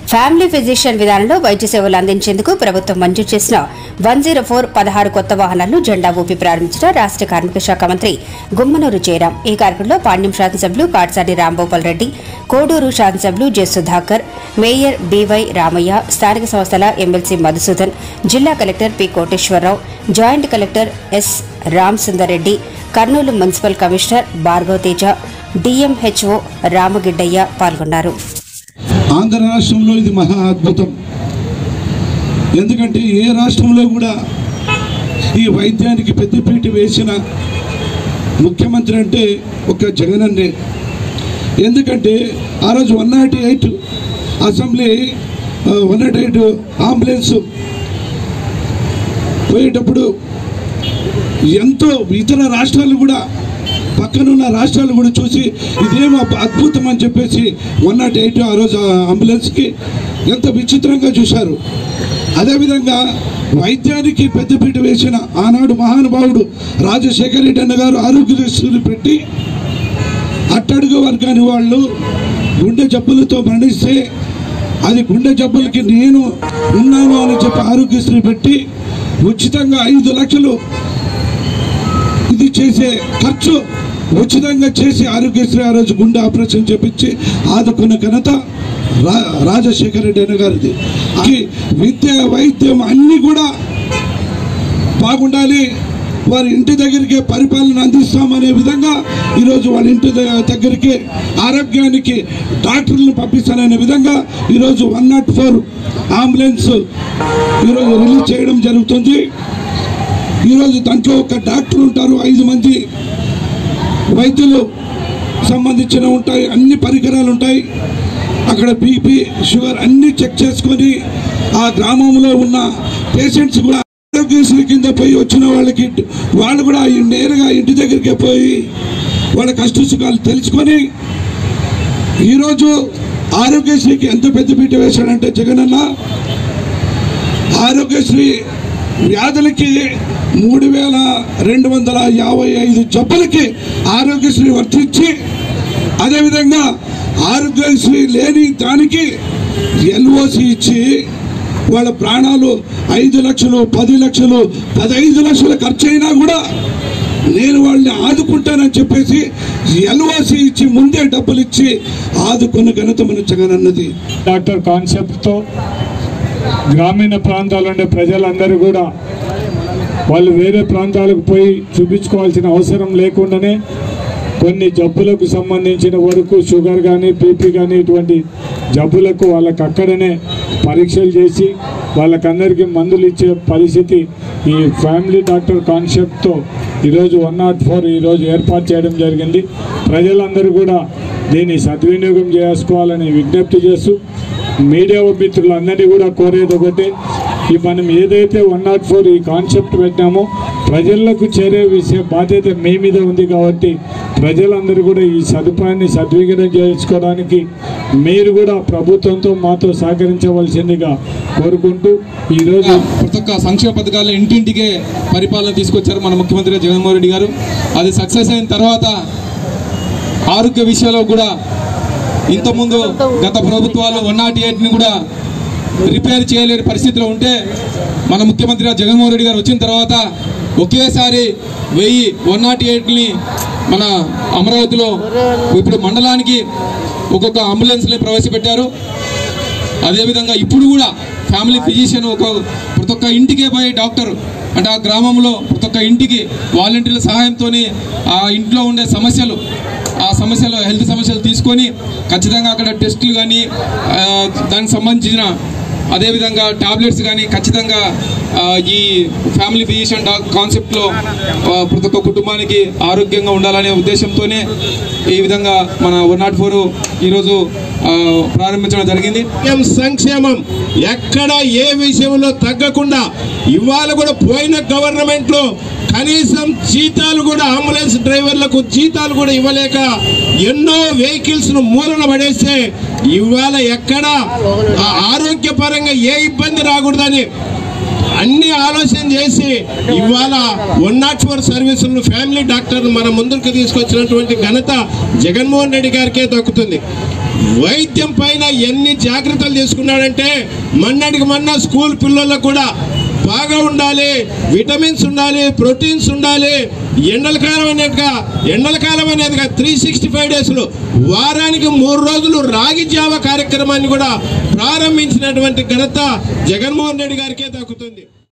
family physician విధానంలో వైద్య సేవలు అందించేందుకు ప్రభుత్వం మంజూరు చేసిన వన్ జీరో ఫోర్ పదహారు కొత్త వాహనాలను జెండా ఊపి ప్రారంభించిన రాష్ట్ర కార్మిక శాఖ మంత్రి గుమ్మనూరు జయరాం ఈ కార్యక్రమంలో పాండ్యం శాసనసభ్యులు కాట్సాని రాంభూపాల్ రెడ్డి కోడూరు శాసనసభ్యులు J Sudhakar mayor BY Ramaiah స్థానిక సంస్థల ఎమ్మెల్సీ మధుసూదన్ జిల్లా collector P Koteswararao joint collector S Ram Sundar Reddy Kurnool municipal commissioner Bhargav Teja DMHO Ramagiddaiah పాల్గొన్నారు ఆంధ్ర రాష్ట్రంలో ఇది మహా అద్భుతం ఎందుకంటే ఏ రాష్ట్రంలో కూడా ఈ వైద్యానికి పెద్దపీట వేసిన ముఖ్యమంత్రి అంటే ఒక జగనన్నే ఎందుకంటే ఆ రోజు one not eight assembly one not eight ambulance పోయేటప్పుడు ఎంతో ఇతర రాష్ట్రాలు కూడా పక్కనున్న రాష్ట్రాలు కూడా చూసి ఇదేమో అద్భుతం అని చెప్పేసి వన్ నాట్ ఎయిట్ ఆ రోజు ఆ అంబులెన్స్కి ఎంత విచిత్రంగా చూశారు అదేవిధంగా వైద్యానికి పెద్దపీట వేసిన ఆనాడు మహానుభావుడు రాజశేఖర రెడ్డి అన్న గారు ఆరోగ్యశ్రీలు పెట్టి అట్టడుగు వర్గాని వాళ్ళు గుండె జబ్బులతో మరణిస్తే అది గుండె జబ్బులకి నేను ఉన్నాను అని చెప్పి ఆరోగ్యశ్రీ పెట్టి ఉచితంగా ఐదు లక్షలు ఇది చేసే ఖర్చు ఉచితంగా చేసి ఆరోగ్యశ్రీ ఆ రోజు గుండె ఆపరేషన్ చేపించి ఆదుకున్న ఘనత రా రాజశేఖర రెడ్డి అన్న గారిది ఈ విద్య వైద్యం అన్నీ కూడా బాగుండాలి వారి ఇంటి దగ్గరికి పరిపాలన అందిస్తామనే విధంగా ఈరోజు వాళ్ళ ఇంటి ద- దగ్గరికి ఆరోగ్యానికి డాక్టర్లను పంపిస్తాననే విధంగా ఈరోజు వన్ నాట్ ఫోర్ అంబులెన్స్ ఈరోజు రిలీజ్ చేయడం జరుగుతుంది ఈరోజు దాంట్లో ఒక డాక్టర్ ఉంటారు ఐదు మంది వైద్యులు సంబంధించిన ఉంటాయి అన్ని పరికరాలు ఉంటాయి అక్కడ బీపీ షుగర్ అన్ని చెక్ చేసుకొని ఆ గ్రామంలో ఉన్న పేషెంట్స్ కూడా ఆరోగ్యశ్రీ కింద పోయి వచ్చిన వాళ్ళకి వాళ్ళు కూడా ఈ నేరుగా ఇంటి దగ్గరికి పోయి వాళ్ళ కష్ట సుఖాలు తెలుసుకొని ఈరోజు ఆరోగ్యశ్రీకి ఎంత పెద్దపీట వేశాడంటే జగనన్న ఆరోగ్యశ్రీ వ్యాధులకి మూడు వేల రెండు వందల యాభై ఐదు జబ్బులకి ఆరోగ్యశ్రీ వర్తించి అదేవిధంగా ఆరోగ్యశ్రీ లేని దానికి ఎల్ఓసి ఇచ్చి వాళ్ళ ప్రాణాలు ఐదు లక్షలు పది లక్షలు పదహైదు లక్షలు ఖర్చు అయినా కూడా నేను వాళ్ళని ఆదుకుంటానని చెప్పేసి ఎల్ఓసి ఇచ్చి ముందే డబ్బులు ఇచ్చి ఆదుకున్న ఘనత మన జగనన్నది డాక్టర్ కాన్సెప్ట్తో గ్రామీణ ప్రాంతాల్లో ఉండే ప్రజలందరూ కూడా వాళ్ళు వేరే ప్రాంతాలకు పోయి చూపించుకోవాల్సిన అవసరం లేకుండానే కొన్ని జబ్బులకు సంబంధించిన వరకు షుగర్ కానీ బీపీ కానీ ఇటువంటి జబ్బులకు వాళ్ళకి అక్కడనే పరీక్షలు చేసి వాళ్ళకందరికీ మందులు ఇచ్చే పరిస్థితి ఈ ఫ్యామిలీ డాక్టర్ కాన్సెప్ట్తో ఈరోజు వన్ నాట్ ఫోర్ ఈరోజు ఏర్పాటు చేయడం జరిగింది ప్రజలందరూ కూడా దీన్ని సద్వినియోగం చేసుకోవాలని విజ్ఞప్తి చేస్తూ మీడియా మిత్రులందరినీ కూడా కోరేది ఒకటే ఈ మనం ఏదైతే వన్ నాట్ ఫోర్ ఈ కాన్సెప్ట్ పెట్టినామో ప్రజలకు చేరే విషయ బాధ్యత మీ మీద ఉంది కాబట్టి ప్రజలందరూ కూడా ఈ సదుపాయాన్ని సద్వినియోగం చేసుకోవడానికి మీరు కూడా ప్రభుత్వంతో మాతో సహకరించవలసిందిగా కోరుకుంటూ ఈరోజు ప్రతి ఒక్క సంక్షేమ పథకాలు ఇంటింటికే పరిపాలన తీసుకొచ్చారు మన ముఖ్యమంత్రి జగన్మోహన్ రెడ్డి గారు అది సక్సెస్ అయిన తర్వాత ఆరోగ్య విషయంలో కూడా ఇంతకుముందు గత ప్రభుత్వాలు వన్ నాట్ ఎయిట్ని కూడా రిపేర్ చేయలేని పరిస్థితిలో ఉంటే మన ముఖ్యమంత్రి జగన్మోహన్ రెడ్డి గారు వచ్చిన తర్వాత ఒకేసారి వెయ్యి వన్ నాట్ ఎయిట్ని మన అమరావతిలో ఇప్పుడు మండలానికి ఒక్కొక్క అంబులెన్స్ని ప్రవేశపెట్టారు అదేవిధంగా ఇప్పుడు కూడా ఫ్యామిలీ ఫిజిషియన్ ఒక ప్రతి ఒక్క ఇంటికే పోయి డాక్టర్ అంటే ఆ గ్రామంలో ప్రతి ఒక్క ఇంటికి వాలంటీర్ల సహాయంతో ఆ ఇంట్లో ఉండే సమస్యలు ఆ సమస్యలు హెల్త్ సమస్యలు తీసుకొని ఖచ్చితంగా అక్కడ టెస్టులు కానీ ఆ, దానికి సంబంధించిన అదేవిధంగా టాబ్లెట్స్ కానీ ఖచ్చితంగా ఆ, ఈ ఫ్యామిలీ ఫిజిషియన్ డా కాన్సెప్ట్లో ఆ, ప్రతి ఒక్క కుటుంబానికి ఆరోగ్యంగా ఉండాలనే ఉద్దేశంతోనే ఈ విధంగా మన వన్ నాట్ ఫోర్ ఈరోజు ఆ, ప్రారంభించడం జరిగింది సంక్షేమం సంక్షేమం ఎక్కడ ఏ విషయంలో తగ్గకుండా ఇవాళ కూడా పోయిన గవర్నమెంట్ లో కనీసం జీతాలు కూడా అంబులెన్స్ డ్రైవర్లకు జీతాలు కూడా ఇవ్వలేక ఎన్నో వెహికల్స్ ను మూలన పడేస్తే ఇవాళ ఎక్కడ ఆ ఆరోగ్యపరంగా ఏ ఇబ్బంది రాకూడదని అన్ని ఆలోచన చేసి ఇవాళ వన్ నాట్ ఫోర్ సర్వీసులను ఫ్యామిలీ డాక్టర్ మన ముందుకు తీసుకొచ్చినటువంటి ఘనత జగన్మోహన్ రెడ్డి గారికే దక్కుతుంది వైద్యం పైన ఎన్ని జాగ్రత్తలు తీసుకున్నాడంటే మన్నటికి మొన్న స్కూల్ పిల్లలకు కూడా బాగా ఉండాలి విటమిన్స్ ఉండాలి ప్రోటీన్స్ ఉండాలి ఎండల కాలం అనేదిగా ఎండల కాలం అనేదిగా త్రీ సిక్స్టీ ఫైవ్ డేస్లో వారానికి మూడు రోజులు రాగి జావ కార్యక్రమాన్ని కూడా ప్రారంభించినటువంటి ఘనత జగన్మోహన్ రెడ్డి గారికే దక్కుతుంది